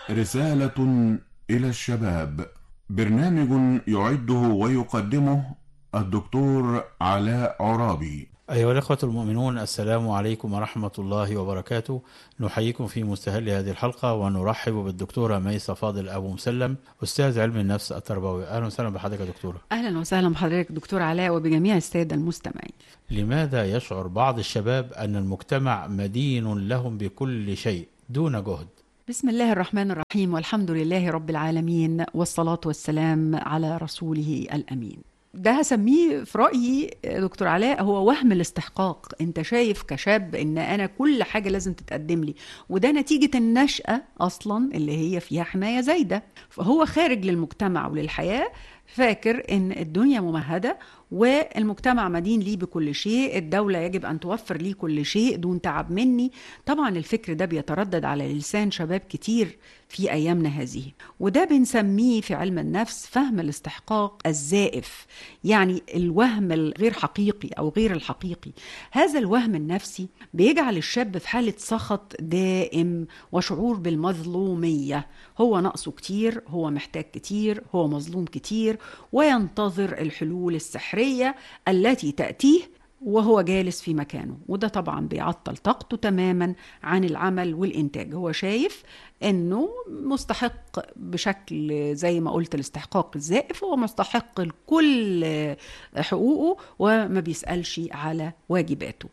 رسالة إلى الشباب برنامج يعده ويقدمه الدكتور علاء عرابي أيها الأخوة المؤمنون السلام عليكم ورحمة الله وبركاته نحييكم في مستهل هذه الحلقة ونرحب بالدكتورة ميسة فاضل أبو مسلم أستاذ علم النفس التربوي أهلا وسهلا بحضرتك يا دكتورة اهلا وسهلا بحضرتك دكتور علاء وبجميع الساده المستمعين لماذا يشعر بعض الشباب أن المجتمع مدين لهم بكل شيء دون جهد بسم الله الرحمن الرحيم والحمد لله رب العالمين والصلاه والسلام على رسوله الامين ده هسميه في رايي دكتور علاء هو وهم الاستحقاق انت شايف كشاب ان انا كل حاجه لازم تتقدم لي وده نتيجه النشاه اصلا اللي هي فيها حمايه زايده فهو خارج للمجتمع وللحياه فاكر ان الدنيا ممهده والمجتمع مدين ليه بكل شيء الدولة يجب أن توفر ليه كل شيء دون تعب مني طبعا الفكر ده بيتردد على لسان شباب كتير في أيامنا هذه وده بنسميه في علم النفس فهم الاستحقاق الزائف يعني الوهم الغير حقيقي أو غير الحقيقي هذا الوهم النفسي بيجعل الشاب في حالة سخط دائم وشعور بالمظلومية هو نقصه كتير هو محتاج كتير هو مظلوم كتير وينتظر الحلول السحرية التي تأتيه وهو جالس في مكانه وده طبعا بيعطل طاقته تماما عن العمل والإنتاج هو شايف أنه مستحق بشكل زي ما قلت الاستحقاق الزائف هو مستحق لكل حقوقه وما بيسألش على واجباته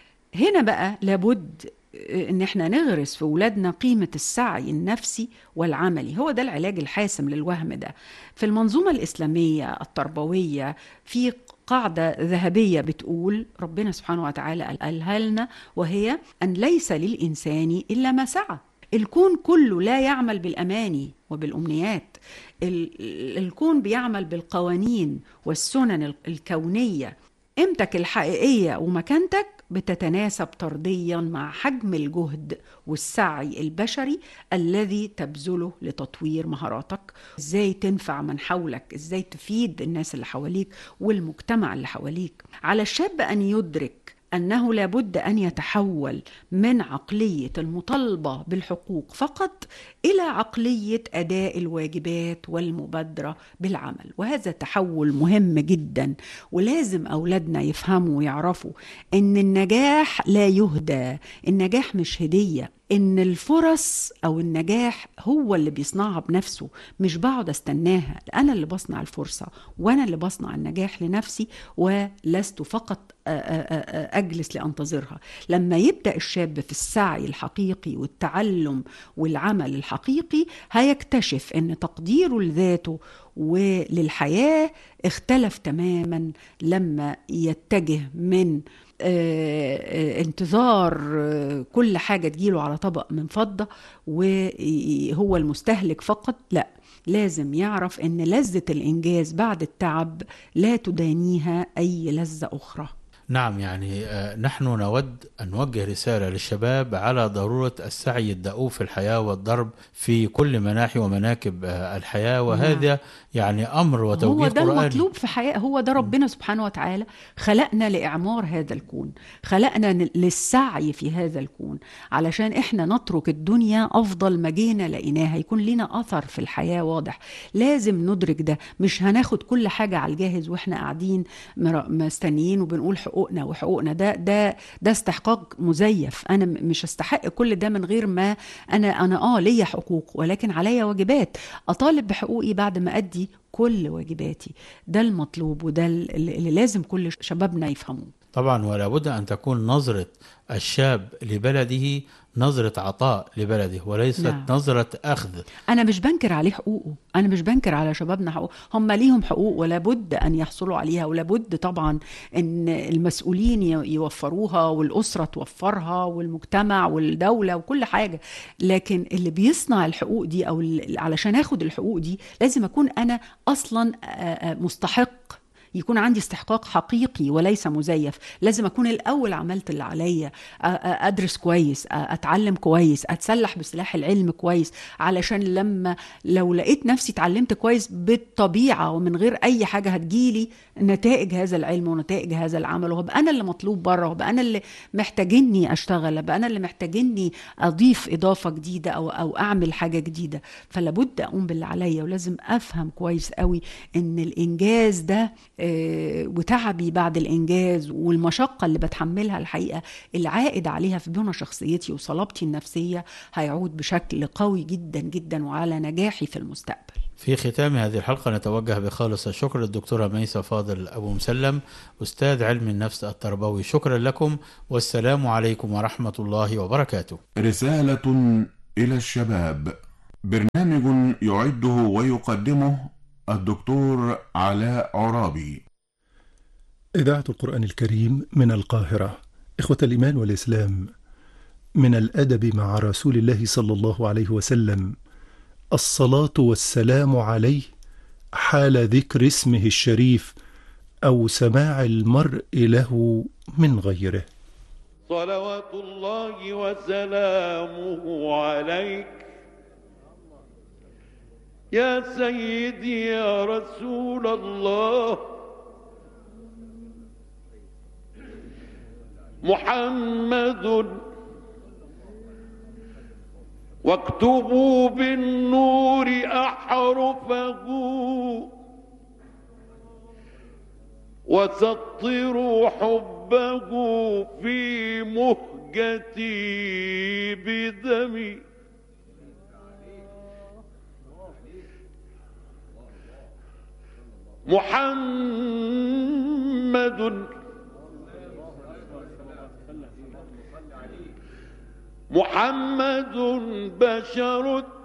هنا بقى لابد ان احنا نغرس في ولادنا قيمة السعي النفسي والعملي هو ده العلاج الحاسم للوهم ده في المنظومة الإسلامية التربوية في قاعدة ذهبية بتقول ربنا سبحانه وتعالى قالها لنا وهي أن ليس للإنسان إلا ما سعى الكون كله لا يعمل بالأماني وبالأمنيات ال- الكون بيعمل بالقوانين والسنن الكونية قيمتك الحقيقية ومكانتك بتتناسب طرديا مع حجم الجهد والسعي البشري الذي تبذله لتطوير مهاراتك ازاي تنفع من حولك ازاي تفيد الناس اللي حواليك والمجتمع اللي حواليك على الشاب ان يدرك انه لابد ان يتحول من عقليه المطالبه بالحقوق فقط الى عقليه اداء الواجبات والمبادره بالعمل وهذا تحول مهم جدا ولازم اولادنا يفهموا ويعرفوا ان النجاح لا يهدى النجاح مش هديه ان الفرص او النجاح هو اللي بيصنعها بنفسه مش بقعد استناها انا اللي بصنع الفرصه وانا اللي بصنع النجاح لنفسي ولست فقط اجلس لانتظرها لما يبدا الشاب في السعي الحقيقي والتعلم والعمل الحقيقي هيكتشف ان تقديره لذاته وللحياه اختلف تماما لما يتجه من انتظار كل حاجة تجيله على طبق من فضة وهو المستهلك فقط لا لازم يعرف ان لذة الانجاز بعد التعب لا تدانيها اي لذة اخرى نعم يعني نحن نود أن نوجه رسالة للشباب على ضرورة السعي الدؤوب في الحياة والضرب في كل مناحي ومناكب الحياة وهذا نعم. يعني أمر وتوجيه هو ده قرآني المطلوب في حياة هو ده ربنا سبحانه وتعالى خلقنا لإعمار هذا الكون خلقنا للسعي في هذا الكون علشان إحنا نترك الدنيا أفضل ما جينا لقيناها يكون لنا أثر في الحياة واضح لازم ندرك ده مش هناخد كل حاجة على الجاهز وإحنا قاعدين مستنيين وبنقول حقوق حقوقنا وحقوقنا ده ده ده استحقاق مزيف انا مش استحق كل ده من غير ما انا انا اه ليا حقوق ولكن عليا واجبات اطالب بحقوقي بعد ما ادي كل واجباتي ده المطلوب وده اللي لازم كل شبابنا يفهموه طبعا ولا بد ان تكون نظره الشاب لبلده نظرة عطاء لبلده وليست نعم. نظرة أخذ أنا مش بنكر عليه حقوقه أنا مش بنكر على شبابنا حقوق هم ليهم حقوق ولا بد أن يحصلوا عليها ولا بد طبعا أن المسؤولين يوفروها والأسرة توفرها والمجتمع والدولة وكل حاجة لكن اللي بيصنع الحقوق دي أو علشان أخد الحقوق دي لازم أكون أنا أصلا مستحق يكون عندي استحقاق حقيقي وليس مزيف لازم اكون الاول عملت اللي عليا أ- أ- ادرس كويس أ- اتعلم كويس اتسلح بسلاح العلم كويس علشان لما لو لقيت نفسي اتعلمت كويس بالطبيعه ومن غير اي حاجه هتجيلي نتائج هذا العلم ونتائج هذا العمل وهبقى انا اللي مطلوب بره وهبقى انا اللي محتاجني اشتغل ابقى انا اللي محتاجني اضيف اضافه جديده او او اعمل حاجه جديده فلابد اقوم باللي عليا ولازم افهم كويس قوي ان الانجاز ده آه، وتعبي بعد الانجاز والمشقه اللي بتحملها الحقيقه العائد عليها في بنى شخصيتي وصلابتي النفسيه هيعود بشكل قوي جدا جدا وعلى نجاحي في المستقبل في ختام هذه الحلقة نتوجه بخالص الشكر للدكتورة ميسة فاضل أبو مسلم أستاذ علم النفس التربوي شكرا لكم والسلام عليكم ورحمة الله وبركاته رسالة إلى الشباب برنامج يعده ويقدمه الدكتور علاء عرابي إذاعة القرآن الكريم من القاهرة إخوة الإيمان والإسلام من الأدب مع رسول الله صلى الله عليه وسلم الصلاة والسلام عليه حال ذكر اسمه الشريف أو سماع المرء له من غيره صلوات الله وسلامه عليك يا سيدي يا رسول الله محمد واكتبوا بالنور أحرفه وسطروا حبه في مهجتي بدمي محمد محمد بشر